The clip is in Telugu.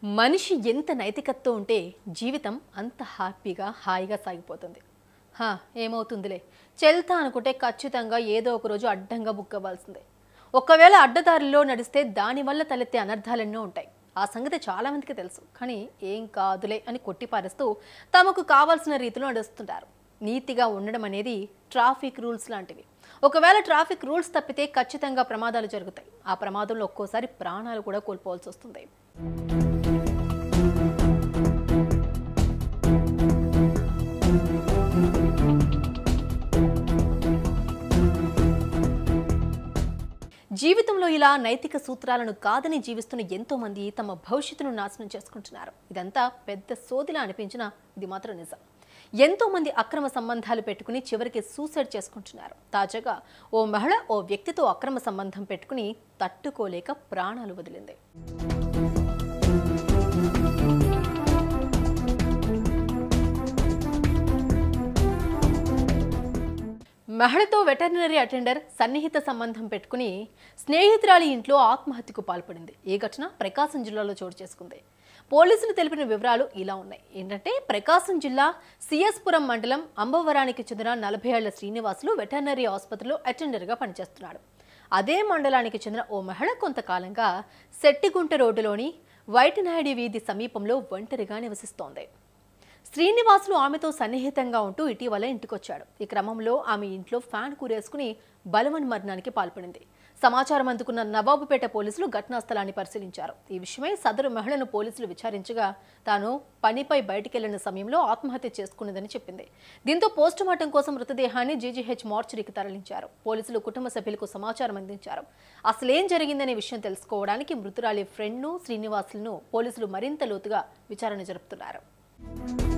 మనిషి ఎంత నైతికతతో ఉంటే జీవితం అంత హ్యాపీగా హాయిగా సాగిపోతుంది హా ఏమవుతుందిలే చెల్తా అనుకుంటే ఖచ్చితంగా ఏదో ఒక రోజు అడ్డంగా బుక్ అవ్వాల్సిందే ఒకవేళ అడ్డదారిలో నడిస్తే దానివల్ల తలెత్తే అనర్థాలెన్నో ఉంటాయి ఆ సంగతి చాలా మందికి తెలుసు కానీ ఏం కాదులే అని కొట్టిపారేస్తూ తమకు కావాల్సిన రీతిలో నడుస్తుంటారు నీతిగా ఉండడం అనేది ట్రాఫిక్ రూల్స్ లాంటివి ఒకవేళ ట్రాఫిక్ రూల్స్ తప్పితే ఖచ్చితంగా ప్రమాదాలు జరుగుతాయి ఆ ప్రమాదంలో ఒక్కోసారి ప్రాణాలు కూడా కోల్పోవాల్సి వస్తుంది జీవితంలో ఇలా నైతిక సూత్రాలను కాదని జీవిస్తున్న ఎంతో మంది తమ భవిష్యత్తును నాశనం చేసుకుంటున్నారు ఇదంతా పెద్ద సోదిలా అనిపించినా ఇది మాత్రం నిజం ఎంతో మంది అక్రమ సంబంధాలు పెట్టుకుని చివరికి సూసైడ్ చేసుకుంటున్నారు తాజాగా ఓ మహిళ ఓ వ్యక్తితో అక్రమ సంబంధం పెట్టుకుని తట్టుకోలేక ప్రాణాలు వదిలింది మహిళతో వెటర్నరీ అటెండర్ సన్నిహిత సంబంధం పెట్టుకుని స్నేహితురాలి ఇంట్లో ఆత్మహత్యకు పాల్పడింది ఈ ఘటన ప్రకాశం జిల్లాలో చోటు చేసుకుంది పోలీసులు తెలిపిన వివరాలు ఇలా ఉన్నాయి ఏంటంటే ప్రకాశం జిల్లా సిఎస్పురం మండలం అంబవరానికి చెందిన నలభై ఏళ్ల శ్రీనివాసులు వెటర్నరీ ఆసుపత్రిలో అటెండర్గా పనిచేస్తున్నాడు అదే మండలానికి చెందిన ఓ మహిళ కొంతకాలంగా శెట్టిగుంట రోడ్డులోని వైటనాయుడి వీధి సమీపంలో ఒంటరిగా నివసిస్తోంది శ్రీనివాసులు ఆమెతో సన్నిహితంగా ఉంటూ ఇటీవల ఇంటికొచ్చాడు ఈ క్రమంలో ఆమె ఇంట్లో ఫ్యాన్ కూరేసుకుని బలవన్ మరణానికి పాల్పడింది సమాచారం అందుకున్న నవాబుపేట పోలీసులు ఘటనా స్థలాన్ని పరిశీలించారు ఈ విషయమై సదరు మహిళను పోలీసులు విచారించగా తాను పనిపై బయటికెళ్లిన సమయంలో ఆత్మహత్య చేసుకున్నదని చెప్పింది దీంతో పోస్టుమార్టం కోసం మృతదేహాన్ని జీజీహెచ్ మార్చురీకి తరలించారు పోలీసులు కుటుంబ సభ్యులకు సమాచారం అందించారు అసలేం జరిగిందనే విషయం తెలుసుకోవడానికి మృతురాలి ఫ్రెండ్ను శ్రీనివాసులను పోలీసులు మరింత లోతుగా విచారణ జరుపుతున్నారు